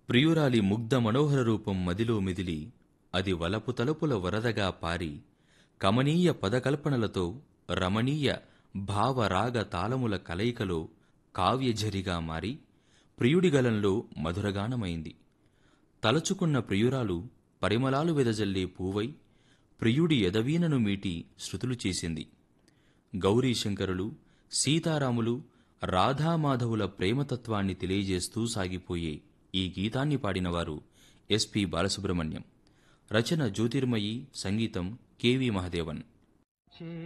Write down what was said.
ప్రియురాలి ముగ్ధ మనోహర రూపం మదిలో మిదిలి అది వలపు తలుపుల వరదగా పారి కమనీయ పదకల్పనలతో రమణీయ భావరాగ తాళముల కలయికలో కావ్యఝరిగా మారి ప్రియుడి గలంలో మధురగానమైంది తలచుకున్న ప్రియురాలు పరిమళాలు వెదజల్లే పూవై ప్రియుడి ఎదవీనను మీటి శృతులు చేసింది గౌరీశంకరులు సీతారాములు రాధామాధవుల ప్రేమతత్వాన్ని తెలియజేస్తూ సాగిపోయే ఈ గీతాన్ని పాడినవారు ఎస్పి బాలసుబ్రహ్మణ్యం రచన జ్యోతిర్మయి సంగీతం కెవి మహదేవన్